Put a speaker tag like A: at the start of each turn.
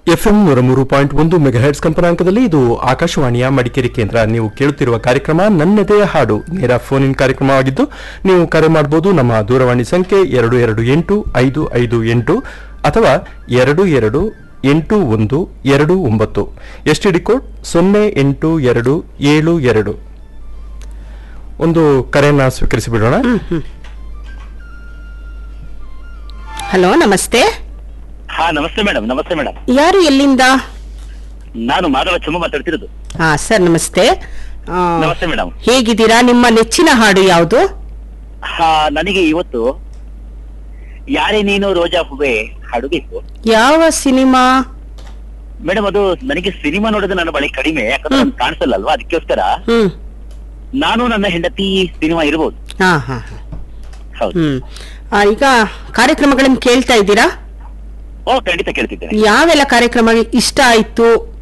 A: FM ನೂರ ಮೂರು point ಒಂದು ಮೆಗಾಹೆಟ್ಸ್ ಕಂಪನಾಂಕದಲ್ಲಿ ಇದು ಆಕಾಶವಾಣಿಯ ಮಡಿಕೇರಿ ಕೇಂದ್ರ ನೀವು ಕೇಳುತ್ತಿರುವ ಕಾರ್ಯಕ್ರಮ ನನ್ನದೇ ಹಾಡು ನೇರ ಫೋನ್ ಇನ್ ಕಾರ್ಯಕ್ರಮವಾಗಿದ್ದು ನೀವು ಕರೆ ಮಾಡಬಹುದು ನಮ್ಮ ದೂರವಾಣಿ ಸಂಖ್ಯೆ ಎರಡು ಎರಡು ಎಂಟು ಐದು ಐದು ಎಂಟು ಅಥವಾ ಎರಡು ಎರಡು ಎಂಟು ಒಂದು ಎರಡು ಒಂಬತ್ತು ಎಸ್ ಟಿ ಡಿ ಕೋಡ್ ಸೊನ್ನೆ ಎಂಟು ಎರಡು ಏಳು ಎರಡು ಒಂದು ಕರೆಯನ್ನ ಸ್ವೀಕರಿಸಿಬಿಡೋಣ
B: ಹಲೋ ನಮಸ್ತೆ
C: ಹಾ ನಮಸ್ತೆ ಮೇಡಮ್ ನಮಸ್ತೆ ಮೇಡಮ್
B: ಯಾರು ಎಲ್ಲಿಂದ
C: ನಾನು ಮಾಧವ ಚಮ್ಮ ಮಾತಾಡ್ತಿರೋದು
B: ಹಾ ಸರ್ ನಮಸ್ತೆ ಆ,
C: ನಮಸ್ತೆ ಮೇಡಮ್
B: ಹೇಗಿದ್ದೀರಾ ನಿಮ್ಮ ನೆಚ್ಚಿನ ಹಾಡು ಯಾವುದು
C: ಹಾ ನನಗೆ ಇವತ್ತು ಯಾರೇ ನೀನು ರೋಜಾ ಹೂವೆ ಹಾಡು ಬೇಕು
B: ಯಾವ ಸಿನಿಮಾ
C: ಮೇಡಮ್ ಅದು ನನಗೆ ಸಿನಿಮಾ ನೋಡೋದು ನನ್ನ ಬಳಿ ಕಡಿಮೆ ಯಾಕಂದ್ರೆ
B: ಹ್ಮ್.
C: ನನ್ಗೆ ಕಾಣಿಸಲ್ಲ ಅಲ್ವಾ ಅದಕ್ಕೋಸ್ಕರ
B: ಹ್ಮ್
C: ನಾನು ನನ್ನ ಹೆಂಡತಿ ಸಿನಿಮಾ ಇರ್ಬೋದು
B: ಹಾ ಹಾ ಹಾ.
C: ಹೌದು
B: ಹ್ಮ್ ಆ, ಈಗ ಕಾರ್ಯಕ್ರಮಗಳನ್ನು ಕೇಳ್ತಾ ಇದ್ದೀರಾ
C: ಓ ಖಂಡಿತ ಕೇಳ್ತಿದ್ದೇನೆ
B: ಯಾವೆಲ್ಲ ಕಾರ್ಯಕ್ರಮ ಇಷ್ಟ ಆಯ್ತು